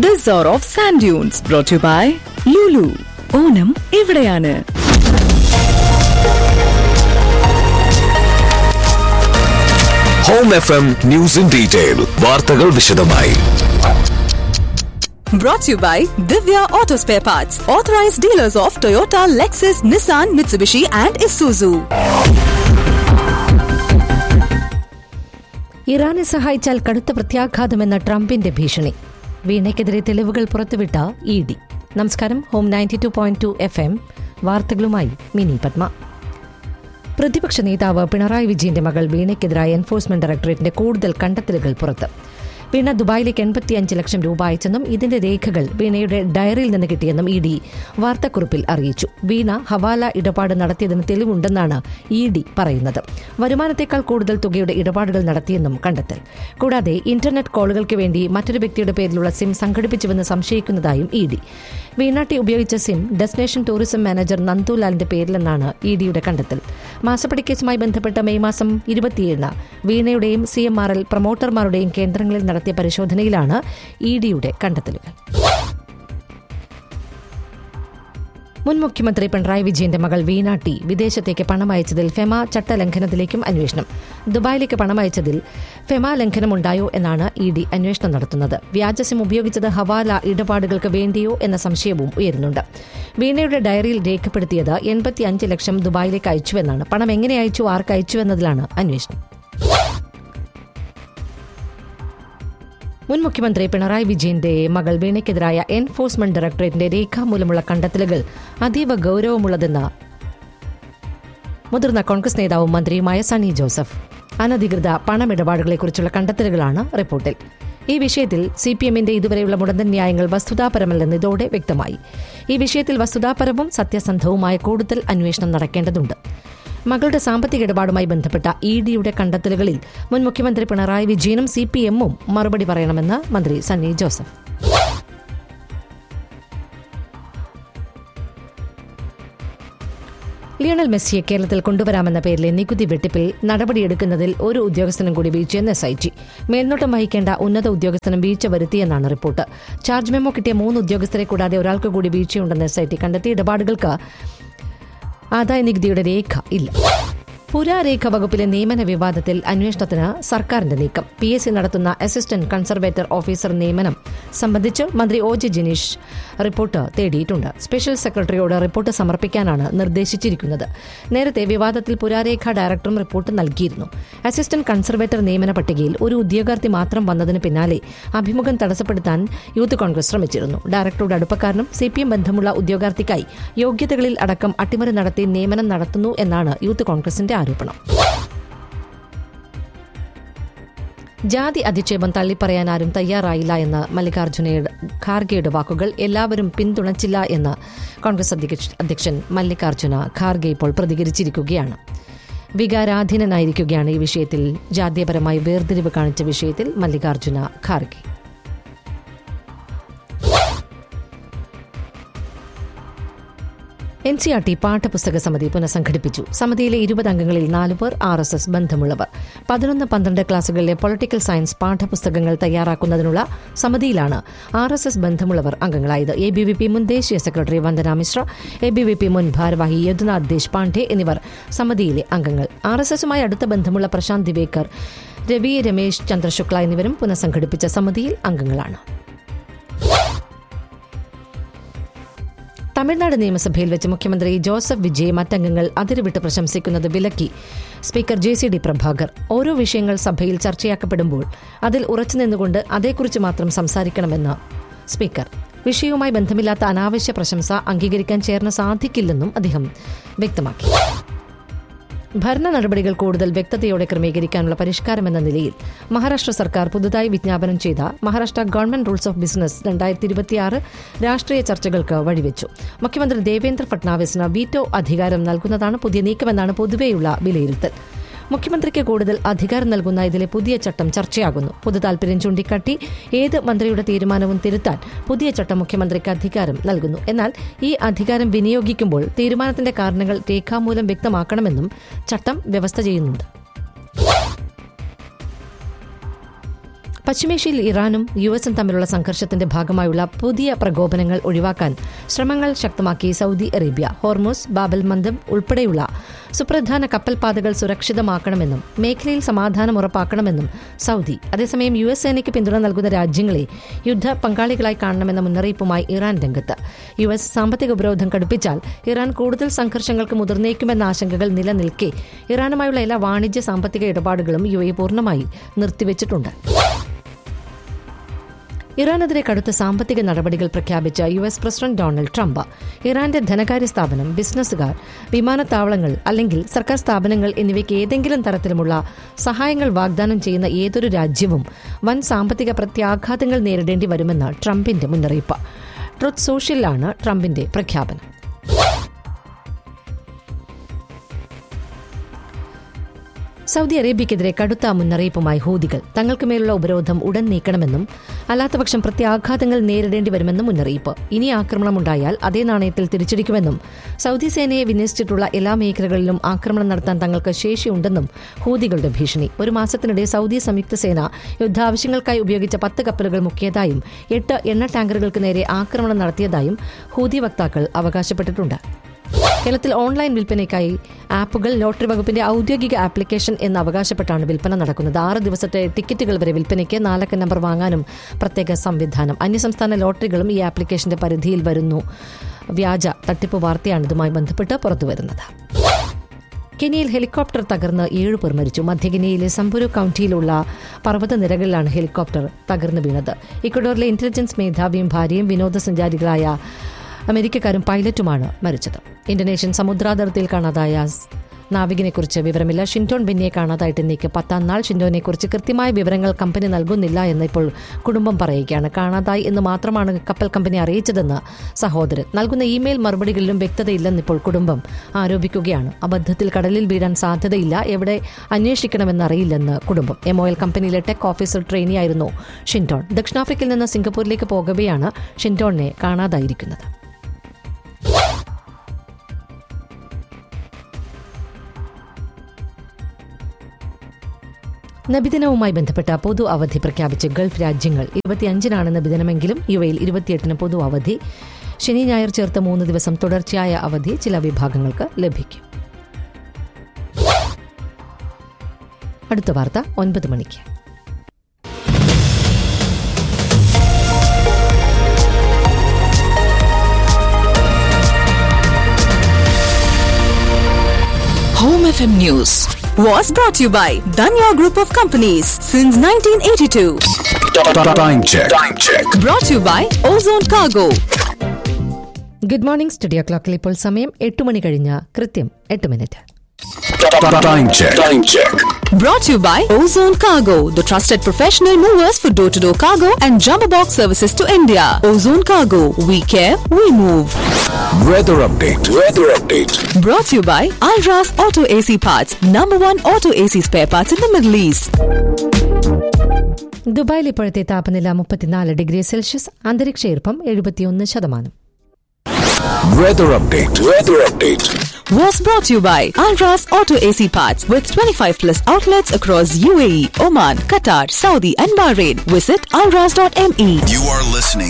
This hour of Sand Dunes brought to you by Lulu. ഓണം ഇവിടെയാണ് Home F M news in detail വാർത്തകൾ വിശദമായി Brought to you by Divya Auto Spare Parts, authorized dealers of Toyota, Lexus, Nissan, Mitsubishi, and Isuzu. ഇറാനെ സഹായിച്ചാൽ കടുത്ത പ്രത്യാഘാതമെന്ന ട്രംപിന്റെ ഭീഷണി വീണയ്ക്കെതിരെ തെളിവുകൾ പുറത്തുവിട്ട ഇ ഡി നമസ്കാരം Home ninety two point two F M വാർത്തകളുമായി മിനി പത്മ പ്രതിപക്ഷ നേതാവ് പിണറായി വിജയന്റെ മകൾ വീണയ്ക്കെതിരായ എൻഫോഴ്സ്മെന്റ് ഡയറക്ടറേറ്റിന്റെ കൂടുതൽ കണ്ടെത്തലുകൾ പുറത്ത് വീണ ദുബായിലേക്ക് എൺപത്തിയഞ്ച് ലക്ഷം രൂപ അയച്ചെന്നും ഇതിന്റെ രേഖകൾ വീണയുടെ ഡയറിയിൽ നിന്ന് കിട്ടിയെന്നും ഇ ഡി വാർത്താക്കുറിപ്പിൽ അറിയിച്ചു വീണ ഹവാല ഇടപാട് നടത്തിയതിന് തെളിവുണ്ടെന്നാണ് ഇ ഡി പറയുന്നത് വരുമാനത്തേക്കാൾ കൂടുതൽ തുകയുടെ ഇടപാടുകൾ നടത്തിയെന്നും കണ്ടെത്തൽ കൂടാതെ ഇന്റർനെറ്റ് കോളുകൾക്ക് വേണ്ടി മറ്റൊരു വ്യക്തിയുടെ പേരിലുള്ള സിം സംഘടിപ്പിച്ചുവെന്ന് സംശയിക്കുന്നതായും ഇ ഡി വീണാട്ടി ഉപയോഗിച്ച സിം ഡെസ്റ്റിനേഷൻ ടൂറിസം മാനേജർ നന്ദുലാലിന്റെ പേരിലെന്നാണ് ഇ ഡിയുടെ കണ്ടെത്തൽ മാസപ്പടി കേസുമായി ബന്ധപ്പെട്ട മെയ് മാസം ഇരുപത്തിയേഴിന് വീണയുടെയും സി എം ആർ എൽ പ്രൊമോട്ടർമാരുടെയും കേന്ദ്രങ്ങളിൽ നടത്തിയ പരിശോധനയിലാണ് ഇ ഡിയുടെ കണ്ടെത്തലുകൾ മുൻ മുഖ്യമന്ത്രി പിണറായി വിജയന്റെ മകൾ വീണാട്ടി വിദേശത്തേക്ക് പണം അയച്ചതിൽ ഫെമ ചട്ടലംഘനത്തിലേക്കും അന്വേഷണം ദുബായിലേക്ക് പണം അയച്ചതിൽ ഫെമ ലംഘനമുണ്ടായോ എന്നാണ് ഇ ഡി അന്വേഷണം നടത്തുന്നത് വ്യാജ സിം ഉപയോഗിച്ചത് ഹവാല ഇടപാടുകൾക്ക് വേണ്ടിയോ എന്ന സംശയവും ഉയരുന്നുണ്ട് വീണയുടെ ഡയറിയിൽ രേഖപ്പെടുത്തിയത് എൺപത്തിയഞ്ച് ലക്ഷം ദുബായിലേക്ക് അയച്ചുവെന്നാണ് പണം എങ്ങനെ അയച്ചു ആർക്ക് അയച്ചു എന്നതിലാണ് അന്വേഷണം മുൻ മുഖ്യമന്ത്രി പിണറായി വിജയന്റെ മകൾ വീണയ്ക്കെതിരായ എൻഫോഴ്സ്മെന്റ് ഡയറക്ടറേറ്റിന്റെ രേഖാമൂലമുള്ള കണ്ടെത്തലുകൾ അതീവ ഗൌരവമുള്ളതെന്ന് മുതിർന്ന കോൺഗ്രസ് നേതാവും മന്ത്രിയുമായ സണ്ണി ജോസഫ് അനധികൃത പണമിടപാടുകളെക്കുറിച്ചുള്ള കണ്ടെത്തലുകളാണ് റിപ്പോർട്ടിൽ ഈ വിഷയത്തിൽ സി പി എമ്മിന്റെ ഇതുവരെയുള്ള മുടന്തൻ ന്യായങ്ങൾ വസ്തുതാപരമല്ലെന്ന് ഇതോടെ വ്യക്തമായി ഈ വിഷയത്തിൽ വസ്തുതാപരവും സത്യസന്ധവുമായ കൂടുതൽ അന്വേഷണം നടക്കേണ്ടതുണ്ട് മകളുടെ സാമ്പത്തിക ഇടപാടുമായി ബന്ധപ്പെട്ട ഇ ഡിയുടെ കണ്ടെത്തലുകളിൽ മുൻ മുഖ്യമന്ത്രി പിണറായി വിജയനും സി പി എമ്മും മറുപടി പറയണമെന്ന് മന്ത്രി സണ്ണി ജോസഫ് ലിയണൽ മെസ്സിയെ കേരളത്തിൽ കൊണ്ടുവരാമെന്ന പേരിലെ നികുതി വെട്ടിപ്പിൽ നടപടിയെടുക്കുന്നതിൽ ഒരു ഉദ്യോഗസ്ഥനും കൂടി വീഴ്ചയെന്ന് എസ് ഐ ടി മേൽനോട്ടം വഹിക്കേണ്ട ഉന്നത ഉദ്യോഗസ്ഥനും വീഴ്ച വരുത്തിയെന്നാണ് റിപ്പോർട്ട് ചാർജ് മെമ്മോ കിട്ടിയ മൂന്ന് ഉദ്യോഗസ്ഥരെ കൂടാതെ ഒരാൾക്ക് കൂടി വീഴ്ചയുണ്ടെന്ന് എസ് ഐ ടി കണ്ടെത്തി ഇടപാടുകൾക്ക് ആദായ നികുതിയുടെ രേഖ ഇല്ല പുരാരേഖ വകുപ്പിലെ നിയമന വിവാദത്തിൽ അന്വേഷണത്തിന് സർക്കാരിന്റെ നീക്കം പി എസ് സി നടത്തുന്ന അസിസ്റ്റന്റ് കൺസർവേറ്റർ ഓഫീസർ നിയമനം സംബന്ധിച്ച് മന്ത്രി ഒ ജെ ജിനീഷ് റിപ്പോർട്ട് തേടിയിട്ടുണ്ട് സ്പെഷ്യൽ സെക്രട്ടറിയോട് റിപ്പോർട്ട് സമർപ്പിക്കാനാണ് നിർദ്ദേശിച്ചിരിക്കുന്നത് നേരത്തെ വിവാദത്തിൽ പുരാരേഖ ഡയറക്ടറും റിപ്പോർട്ട് നൽകിയിരുന്നു അസിസ്റ്റന്റ് കൺസർവേറ്റർ നിയമന പട്ടികയിൽ ഒരു ഉദ്യോഗാർത്ഥി മാത്രം വന്നതിന് പിന്നാലെ അഭിമുഖം തടസ്സപ്പെടുത്താൻ യൂത്ത് കോൺഗ്രസ് ശ്രമിച്ചിരുന്നു ഡയറക്ടറുടെ അടുപ്പക്കാരനും സി പി എം ബന്ധമുള്ള ഉദ്യോഗാർത്ഥിക്കായി യോഗ്യതകളിൽ അടക്കം അട്ടിമറി നടത്തി നിയമനം നടത്തുന്നു എന്നാണ് യൂത്ത് കോൺഗ്രസിന്റെ ആരോപണം ജാതി അധിക്ഷേപം തള്ളിപ്പറയാൻ ആരും തയ്യാറായില്ല എന്ന് മല്ലികാർജ്ജുനയുടെ ഖാർഗെയുടെ വാക്കുകൾ എല്ലാവരും പിന്തുണച്ചില്ല എന്ന് കോൺഗ്രസ് അധ്യക്ഷ- അധ്യക്ഷൻ മല്ലികാർജ്ജുന ഖാർഗെ ഇപ്പോൾ പ്രതികരിച്ചിരിക്കുകയാണ് വികാരാധീനനായിരിക്കുകയാണ് ഈ വിഷയത്തിൽ ജാതീയപരമായി വേർതിരിവ് കാണിച്ച വിഷയത്തിൽ Mallikarjuna Kharge N C R T പാഠപുസ്തക സമിതി പുനഃസംഘടിപ്പിച്ചു സമിതിയിലെ ഇരുപത് അംഗങ്ങളിൽ നാലു പേർ ആർ എസ് എസ് ബന്ധമുള്ളവർ പതിനൊന്ന് പന്ത്രണ്ട് ക്ലാസുകളിലെ പൊളിറ്റിക്കൽ സയൻസ് പാഠപുസ്തകങ്ങൾ തയ്യാറാക്കുന്നതിനുള്ള സമിതിയിലാണ് ആർ എസ് എസ് ബന്ധമുള്ളവർ അംഗങ്ങളായത് എ ബി വി പി മുൻ ദേശീയ secretary Vandana Mishra A B V P മുൻ ഭാരവാഹി യദുനാഥ് ദേശ്പാണ്ഡെ എന്നിവർ സമിതിയിലെ അംഗങ്ങൾ ആർ എസ് എസുമായി അടുത്ത ബന്ധമുള്ള പ്രശാന്ത് ദിവേക്കർ രവി രമേശ് ചന്ദ്രശുക്ല എന്നിവരും പുനഃസംഘടിപ്പിച്ച സമിതിയിൽ അംഗങ്ങളാണ് തമിഴ്നാട് നിയമസഭയിൽ വെച്ച് മുഖ്യമന്ത്രി ജോസഫ് വിജയ് മറ്റംഗങ്ങൾ അതിരുവിട്ട് പ്രശംസിക്കുന്നത് വിലക്കി speaker J C D Prabhakar ഓരോ വിഷയങ്ങൾ സഭയിൽ ചർച്ചയാക്കപ്പെടുമ്പോൾ അതിൽ ഉറച്ചു നിന്നുകൊണ്ട് അതേക്കുറിച്ച് മാത്രം സംസാരിക്കണമെന്ന് സ്പീക്കർ വിഷയവുമായി ബന്ധമില്ലാത്ത അനാവശ്യ പ്രശംസ അംഗീകരിക്കാൻ ചേർന്ന് സാധിക്കില്ലെന്നും അദ്ദേഹം വ്യക്തമാക്കി ഭരണ നടപടികൾ കൂടുതൽ വ്യക്തതയോടെ ക്രമീകരിക്കാനുള്ള പരിഷ്കാരമെന്ന നിലയിൽ മഹാരാഷ്ട്ര സർക്കാർ പുതുതായി വിജ്ഞാപനം ചെയ്ത Maharashtra government rules of business രണ്ടായിരത്തി ഇരുപത്തിയാറ് രാഷ്ട്രീയ ചർച്ചകൾക്ക് വഴിവെച്ചു മുഖ്യമന്ത്രി ദേവേന്ദ്ര ഫട്നാവിസിന് വീറ്റോ അധികാരം നൽകുന്നതാണ് പുതിയ നീക്കമെന്നാണ് പൊതുവെയുള്ള വിലയിരുത്തൽ മുഖ്യമന്ത്രിക്ക് കൂടുതൽ അധികാരം നൽകുന്ന ഇതിലെ പുതിയ ചട്ടം ചർച്ചയാകുന്നു പൊതു താൽപര്യം ചൂണ്ടിക്കാട്ടി ഏത് മന്ത്രിയുടെ തീരുമാനവും തിരുത്താൻ പുതിയ ചട്ടം മുഖ്യമന്ത്രിക്ക് അധികാരം നൽകുന്നു എന്നാൽ ഈ അധികാരം വിനിയോഗിക്കുമ്പോൾ തീരുമാനത്തിന്റെ കാരണങ്ങൾ രേഖാമൂലം വ്യക്തമാക്കണമെന്നും ചട്ടം വ്യവസ്ഥ ചെയ്യുന്നുണ്ട് പശ്ചിമേഷ്യയിൽ ഇറാനും യു എസും തമ്മിലുള്ള സംഘർഷത്തിന്റെ ഭാഗമായുള്ള പുതിയ പ്രകോപനങ്ങൾ ഒഴിവാക്കാൻ ശ്രമങ്ങൾ ശക്തമാക്കി സൗദി അറേബ്യ ഹോർമോസ് ബാബൽ മന്ദം ഉൾപ്പെടെയുള്ള സുപ്രധാന കപ്പൽപാതകൾ സുരക്ഷിതമാക്കണമെന്നും മേഖലയിൽ സമാധാനം ഉറപ്പാക്കണമെന്നും സൗദി അതേസമയം യു എസ് സേനയ്ക്ക് പിന്തുണ നൽകുന്ന രാജ്യങ്ങളെ യുദ്ധ പങ്കാളികളായി കാണണമെന്ന മുന്നറിയിപ്പുമായി ഇറാൻ രംഗത്ത് യു എസ് സാമ്പത്തിക ഉപരോധം കടുപ്പിച്ചാൽ ഇറാൻ കൂടുതൽ സംഘർഷങ്ങൾക്ക് മുതിർന്നേക്കുമെന്ന ആശങ്കകൾ നിലനിൽക്കെ ഇറാനുമായുള്ള എല്ലാ വാണിജ്യ സാമ്പത്തിക ഇടപാടുകളും യു എ പൂർണ്ണമായി നിർത്തിവച്ചിട്ടുണ്ട് ഇറാനെതിരെ കടുത്ത സാമ്പത്തിക നടപടികൾ പ്രഖ്യാപിച്ച U S president Donald Trump ഇറാന്റെ ധനകാര്യ സ്ഥാപനം ബിസിനസ്സുകാർ വിമാനത്താവളങ്ങൾ അല്ലെങ്കിൽ സർക്കാർ സ്ഥാപനങ്ങൾ എന്നിവയ്ക്ക് ഏതെങ്കിലും തരത്തിലുമുള്ള സഹായങ്ങൾ വാഗ്ദാനം ചെയ്യുന്ന ഏതൊരു രാജ്യവും വൻ സാമ്പത്തിക പ്രത്യാഘാതങ്ങൾ നേരിടേണ്ടി വരുമെന്ന് ട്രംപിന്റെ മുന്നറിയിപ്പ് ട്രുത്ത് സോഷ്യലിലാണ് ട്രംപിന്റെ പ്രഖ്യാപനം സൗദി അറേബ്യക്കെതിരെ കടുത്ത മുന്നറിയിപ്പുമായി ഹൂതികൾ തങ്ങൾക്ക് മേലുള്ള ഉപരോധം ഉടൻ നീക്കണമെന്നും അല്ലാത്തപക്ഷം പ്രത്യാഘാതങ്ങൾ നേരിടേണ്ടി വരുമെന്നും മുന്നറിയിപ്പ് ഇനി ആക്രമണമുണ്ടായാൽ അതേ നാണയത്തിൽ തിരിച്ചടിക്കുമെന്നും സൗദി സേനയെ വിന്യസിച്ചിട്ടുള്ള എല്ലാ മേഖലകളിലും ആക്രമണം നടത്താൻ തങ്ങൾക്ക് ശേഷിയുണ്ടെന്നും ഹൂതികളുടെ ഭീഷണി ഒരു മാസത്തിനിടെ സൗദി സംയുക്ത സേന യുദ്ധാവശ്യങ്ങൾക്കായി ഉപയോഗിച്ച പത്ത് കപ്പലുകൾ മുക്കിയതായും എട്ട് എണ്ണ ടാങ്കറുകൾക്ക് നേരെ ആക്രമണം നടത്തിയതായും ഹൂതി വക്താക്കൾ അവകാശപ്പെട്ടിട്ടുണ്ട് കേരളത്തിൽ ഓൺലൈൻ വിൽപ്പനയ്ക്കായി ആപ്പുകൾ ലോട്ടറി വകുപ്പിന്റെ ഔദ്യോഗിക ആപ്ലിക്കേഷൻ എന്ന് അവകാശപ്പെട്ടാണ് വിൽപ്പന നടക്കുന്നത് ആറ് ദിവസത്തെ ടിക്കറ്റുകൾ വരെ വിൽപ്പനയ്ക്ക് നാലക്ക നമ്പർ വാങ്ങാനും പ്രത്യേക സംവിധാനം അന്യസംസ്ഥാന ലോട്ടറികളും ഈ ആപ്ലിക്കേഷന്റെ പരിധിയിൽ വരുന്നു വ്യാജ തട്ടിപ്പ് വാർത്തയാണ് ഇതുമായി ബന്ധപ്പെട്ട് പുറത്തുവരുന്നത് കെനിയയിൽ ഹെലികോപ്റ്റർ തകർന്ന് ഏഴ് പേർ മരിച്ചു മധ്യകെനിയയിലെ സംബുരു കൌണ്ടിയിലുള്ള പർവ്വതനിരകളിലാണ് ഹെലികോപ്റ്റർ തകർന്നു വീണത് ഇക്വഡോറിലെ ഇന്റലിജൻസ് മേധാവിയും ഭാര്യയും വിനോദസഞ്ചാരികളായ അമേരിക്കക്കാരും പൈലറ്റുമാണ് മരിച്ചത് ഇന്തോനേഷ്യൻ സമുദ്രാതിർത്തിയിൽ കാണാതായ നാവികനെക്കുറിച്ച് വിവരമില്ല ഷിൻറ്റോൺ ബെന്നിയെ കാണാതായിട്ട് ഇന്നേക്ക് പത്താം നാൾ ഷിൻറ്റോനെക്കുറിച്ച് കൃത്യമായ വിവരങ്ങൾ കമ്പനി നൽകുന്നില്ല എന്ന് ഇപ്പോൾ കുടുംബം പറയുകയാണ് കാണാതായി എന്ന് മാത്രമാണ് കപ്പൽ കമ്പനി അറിയിച്ചതെന്ന് സഹോദരൻ നൽകുന്ന ഇമെയിൽ മറുപടികളിലും വ്യക്തതയില്ലെന്ന് ഇപ്പോൾ കുടുംബം ആരോപിക്കുകയാണ് അബദ്ധത്തിൽ കടലിൽ വീഴാൻ സാധ്യതയില്ല എവിടെ അന്വേഷിക്കണമെന്നറിയില്ലെന്ന് കുടുംബം എമോയൽ കമ്പനിയിലെ ടെക് ഓഫീസർ ട്രെയിനിയായിരുന്നു ഷിൻറ്റോൺ ദക്ഷിണാഫ്രിക്കയിൽ നിന്ന് സിംഗപ്പൂരിലേക്ക് പോകവെയാണ് ഷിൻറ്റോണിനെ കാണാതായിരിക്കുന്നത് നബിദിനവുമായി ബന്ധപ്പെട്ട പൊതു അവധി പ്രഖ്യാപിച്ച് ഗൾഫ് രാജ്യങ്ങൾ ഇരുപത്തിയഞ്ചിനാണ് നബിദിനമെങ്കിലും യു എയിൽ ഇരുപത്തിയെട്ടിന് പൊതു അവധി ശനി ഞായർ ചേർത്ത് മൂന്ന് ദിവസം തുടർച്ചയായ അവധി ചില വിഭാഗങ്ങൾക്ക് ലഭിക്കും അടുത്ത വാർത്ത ഒൻപത് മണിക്ക് Home FM News was brought to you by Danya Group of Companies since 1982. Time check. Time check. Brought to you by Ozone Cargo. Good morning studio ക്ലോക്കിൽ ഇപ്പോൾ സമയം എട്ട് മണി കഴിഞ്ഞ കൃത്യം എട്ട് minute Time check. Time check. Brought to you by Ozone Cargo, the trusted professional movers for door to door cargo and jumbo box services to India. Ozone Cargo, we care, we move. Weather update. Weather update. Brought to you by Alras Auto AC Parts, number one auto AC spare parts in the Middle East. ദുബായിൽ ഇപ്പോഴത്തെ താപനില മുപ്പത്തിനാല് degree Celsius അന്തരീക്ഷ ഈർപ്പം എഴുപത്തിയൊന്ന് ശതമാനം Weather update. Weather update. Was brought to you by Alras Auto AC Parts with 25 plus outlets across UAE, Oman, Qatar, Saudi, and Bahrain. Visit alras.me. You are listening